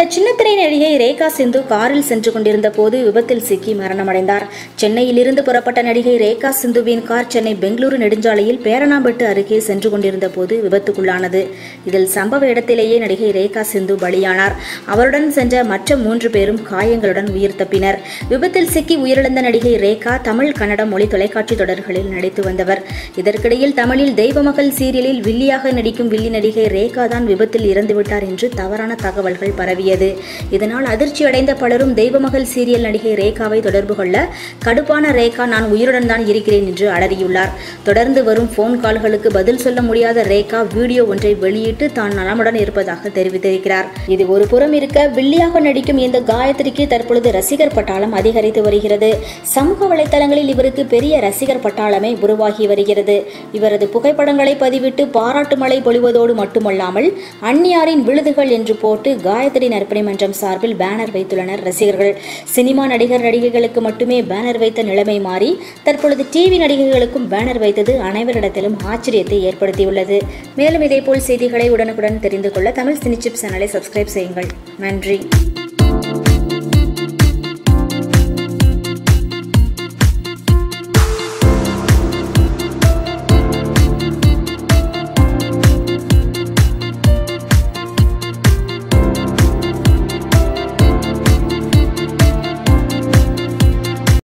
பிரபல சின்னத்திரை நடிகை ரேகா சிந்து காரில் சென்று கொண்டிருந்த போது விபத்தில் சிக்கி மரணமடைந்தார் சென்னையிலிருந்து புறப்பட்ட நடிகை ரேகா சிந்துவின் கார் சென்னை பெங்களூரு நெடுஞ்சாலையில் பேரணாம்பட்டு அருகே சென்று கொண்டிருந்த போது விபத்துக்குள்ளானது இதில் சம்பவ இடத்திலேயே நடிகை ரேகா சிந்து பலியானார் அவருடன் சென்ற மற்ற மூன்று பேரும் காயங்களுடன் உயிர் தப்பினர் விபத்தில் சிக்கி உயிரிழந்த நடிகை ரேகா தமிழ் கன்னடம் மொழி தொலைக்காட்சி தொடர்களில் நடித்து வந்தவர் இதற்கிடையில் தமிழில் தெய்வமகள் சீரியலில் வில்லியாக நடிக்கும் வில்லி நடிகை ரேகா தான் விபத்தில் இறந்துவிட்டார் என்று தவறான தகவல்கள் பரவியது இதனால் அதிர்ச்சியடைந்த பலரும் தெய்வமகள் சீரியல் நடிகை ரேகாவை தொடர்பு கொள்ள கடுப்பான ரேகா நான் உயிருடன் தான் இருக்கிறேன் என்று அலறியுள்ளார் தொடர்ந்து வரும் போன் கால்களுக்கு பதில் சொல்ல முடியாத ரேகா வீடியோ ஒன்றை வெளியிட்டு தான் நலமுடன் இருப்பதாக தெரிவித்திருக்கிறார் இது ஒரு புறம் இருக்க வில்லியாக நடிக்கும் இந்த காயத்ரிக்கு தற்பொழுது ரசிகர் பட்டாளம் அதிகரித்து வருகிறது சமூக வலைதளங்களில் இவருக்கு பெரிய ரசிகர் பட்டாளமே உருவாகி வருகிறது இவரது புகைப்படங்களை பதிவிட்டு பாராட்டு மழை பொழிவதோடு மட்டுமல்லாமல் அந்நியாரின் விழுதுகள் என்று போட்டு காயத்ரி நற்பணி மன்றம் சார்பில் பேனர் வைத்துள்ளனர் ரசிகர்கள் சினிமா நடிகர் நடிகைகளுக்கு மட்டுமே பேனர் வைத்த நிலைமை மாறி தற்பொழுது டிவி நடிகைகளுக்கும் பேனர் வைத்தது அனைவரிடத்திலும் ஆச்சரியத்தை ஏற்படுத்தியுள்ளது மேலும் இதேபோல் செய்திகளை உடனுக்குடன் தெரிந்து கொள்ள தமிழ் சினிச்சிப் சேனலை சப்ஸ்கிரைப் செய்யுங்கள் நன்றி